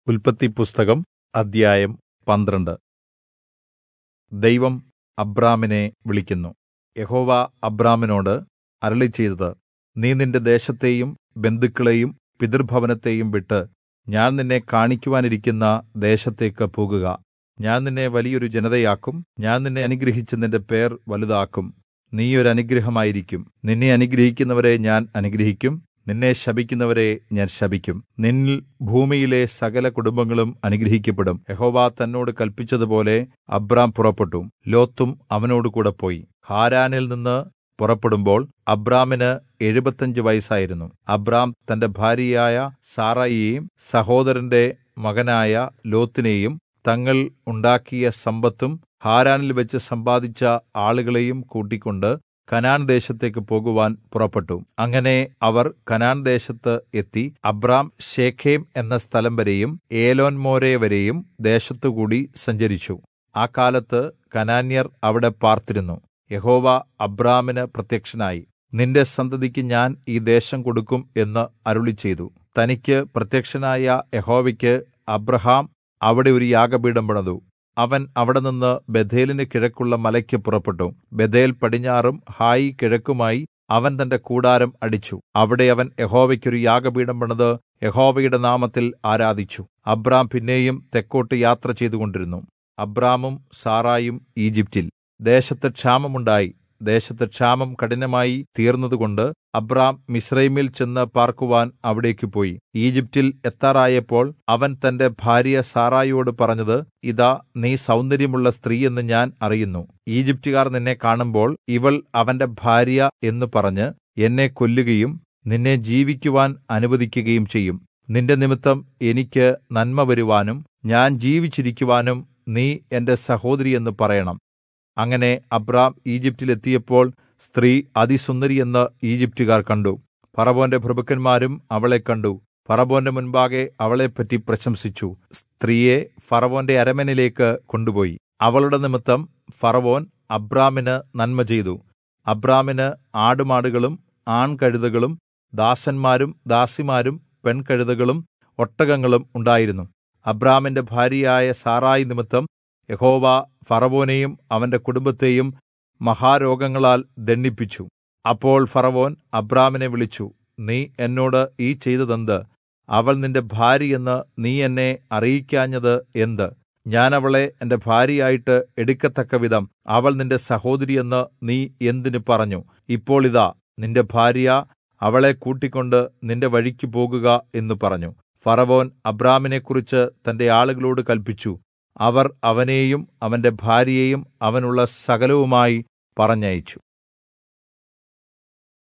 ഉല്പത്തിപ്പുസ്തകം അദ്ധ്യായം പന്ത്രണ്ട് ദൈവം അബ്രാമിനെ വിളിക്കുന്നു യഹോവ അബ്രാമിനോട് അരുളിച്ചെയ്തത് നീ നിന്റെ ദേശത്തെയും ബന്ധുക്കളെയും പിതൃഭവനത്തെയും വിട്ട് ഞാൻ നിന്നെ കാണിക്കുവാനിരിക്കുന്ന ദേശത്തേക്ക് പോകുക ഞാൻ നിന്നെ വലിയൊരു ജനതയാക്കും ഞാൻ നിന്നെ അനുഗ്രഹിച്ച് നിന്റെ പേർ വലുതാക്കും നീ ഒരു അനുഗ്രഹമായിരിക്കും നിന്നെ അനുഗ്രഹിക്കുന്നവരെ ഞാൻ അനുഗ്രഹിക്കും നിന്നെ ശപിക്കുന്നവരെ ഞാൻ ശപിക്കും നിന്നിൽ ഭൂമിയിലെ സകല കുടുംബങ്ങളും അനുഗ്രഹിക്കപ്പെടും യഹോവ തന്നോട് കല്പിച്ചതുപോലെ അബ്രാം പുറപ്പെട്ടു ലോത്തും അവനോടുകൂടെ പോയി ഹാരാനിൽ നിന്ന് പുറപ്പെടുമ്പോൾ അബ്രാമിന് എഴുപത്തഞ്ച് വയസ്സായിരുന്നു അബ്രാം തന്റെ ഭാര്യയായ സാറായിയെയും സഹോദരന്റെ മകനായ ലോത്തിനെയും തങ്ങൾ ഉണ്ടാക്കിയ സമ്പത്തും ഹാരാനിൽ വെച്ച് സമ്പാദിച്ച ആളുകളെയും കൂട്ടിക്കൊണ്ട് കനാൻ ദേശത്തേക്ക് പോകുവാൻ പുറപ്പെട്ടു അങ്ങനെ അവർ കനാൻ ദേശത്ത് എത്തി അബ്രാം ശേഖേം എന്ന സ്ഥലം വരെയും ഏലോൻമോരെ വരെയും ദേശത്തുകൂടി സഞ്ചരിച്ചു ആ കാലത്ത് കനാന്യർ അവിടെ പാർത്തിരുന്നു യഹോവ അബ്രാമിന് പ്രത്യക്ഷനായി നിന്റെ സന്തതിക്ക് ഞാൻ ഈ ദേശം കൊടുക്കും എന്ന് അരുളിച്ചെയ്തു തനിക്ക് പ്രത്യക്ഷനായ യഹോവയ്ക്ക് അബ്രഹാം അവിടെ ഒരു യാഗപീഠം പണിതു അവൻ അവിടെ നിന്ന് ബഥേലിന് കിഴക്കുള്ള മലയ്ക്ക് പുറപ്പെട്ടു ബഥേൽ പടിഞ്ഞാറും ഹായി കിഴക്കുമായി അവൻ തന്റെ കൂടാരം അടിച്ചു അവിടെ അവൻ യഹോവയ്ക്കൊരു യാഗപീഠം പണിത് യഹോവയുടെ നാമത്തിൽ ആരാധിച്ചു അബ്രാം പിന്നെയും തെക്കോട്ട് യാത്ര ചെയ്തുകൊണ്ടിരുന്നു അബ്രാമും സാറായും ഈജിപ്റ്റിൽ ദേശത്ത് ക്ഷാമമുണ്ടായി ദേശത്ത് ക്ഷാമം കഠിനമായി തീർന്നതുകൊണ്ട് അബ്രാം മിസ്രൈമിൽ ചെന്ന് പാർക്കുവാൻ അവിടേക്ക് പോയി ഈജിപ്റ്റിൽ എത്താറായപ്പോൾ അവൻ തന്റെ ഭാര്യ സാറായിയോട് പറഞ്ഞത് ഇതാ നീ സൗന്ദര്യമുള്ള സ്ത്രീ എന്ന് ഞാൻ അറിയുന്നു ഈജിപ്റ്റുകാർ നിന്നെ കാണുമ്പോൾ ഇവൾ അവന്റെ ഭാര്യ എന്ന് പറഞ്ഞ് എന്നെ കൊല്ലുകയും നിന്നെ ജീവിക്കുവാൻ അനുവദിക്കുകയും ചെയ്യും നിന്റെ നിമിത്തം എനിക്ക് നന്മ വരുവാനും ഞാൻ ജീവിച്ചിരിക്കുവാനും നീ എന്റെ സഹോദരി എന്ന് പറയണം അങ്ങനെ അബ്രാം ഈജിപ്റ്റിലെത്തിയപ്പോൾ സ്ത്രീ അതിസുന്ദരിയെന്ന് ഈജിപ്റ്റുകാർ കണ്ടു ഫറവോന്റെ പ്രഭുക്കന്മാരും അവളെ കണ്ടു ഫറവോന്റെ മുൻപാകെ അവളെപ്പറ്റി പ്രശംസിച്ചു സ്ത്രീയെ ഫറവോന്റെ അരമനയിലേക്ക് കൊണ്ടുപോയി അവളുടെ നിമിത്തം ഫറവോൻ അബ്രാമിന് നന്മ ചെയ്തു അബ്രാമിന് ആടുമാടുകളും ആൺകഴുതകളും ദാസന്മാരും ദാസിമാരും പെൺകഴുതകളും ഒട്ടകങ്ങളും ഉണ്ടായിരുന്നു അബ്രാമിന്റെ ഭാര്യയായ സാറായി നിമിത്തം യഹോവ ഫറവോനെയും അവന്റെ കുടുംബത്തെയും മഹാരോഗങ്ങളാൽ ദണ്ഡിപ്പിച്ചു അപ്പോൾ ഫറവോൻ അബ്രാമിനെ വിളിച്ചു നീ എന്നോട് ഈ ചെയ്തതെന്ത് അവൾ നിന്റെ ഭാര്യയെന്ന് നീ എന്നെ അറിയിക്കാഞ്ഞത് എന്ത് ഞാൻ അവളെ എന്റെ ഭാര്യയായിട്ട് എടുക്കത്തക്കവിധം അവൾ നിന്റെ സഹോദരിയെന്ന് നീ എന്തിനു പറഞ്ഞു ഇപ്പോൾ ഇതാ നിന്റെ ഭാര്യ അവളെ കൂട്ടിക്കൊണ്ട് നിന്റെ വഴിക്ക് പോകുക എന്ന് പറഞ്ഞു ഫറവോൻ അബ്രാമിനെക്കുറിച്ച് തന്റെ ആളുകളോട് കൽപ്പിച്ചു അവർ അവനെയും അവന്റെ ഭാര്യയെയും അവനുള്ള സകലവുമായി പറഞ്ഞയച്ചു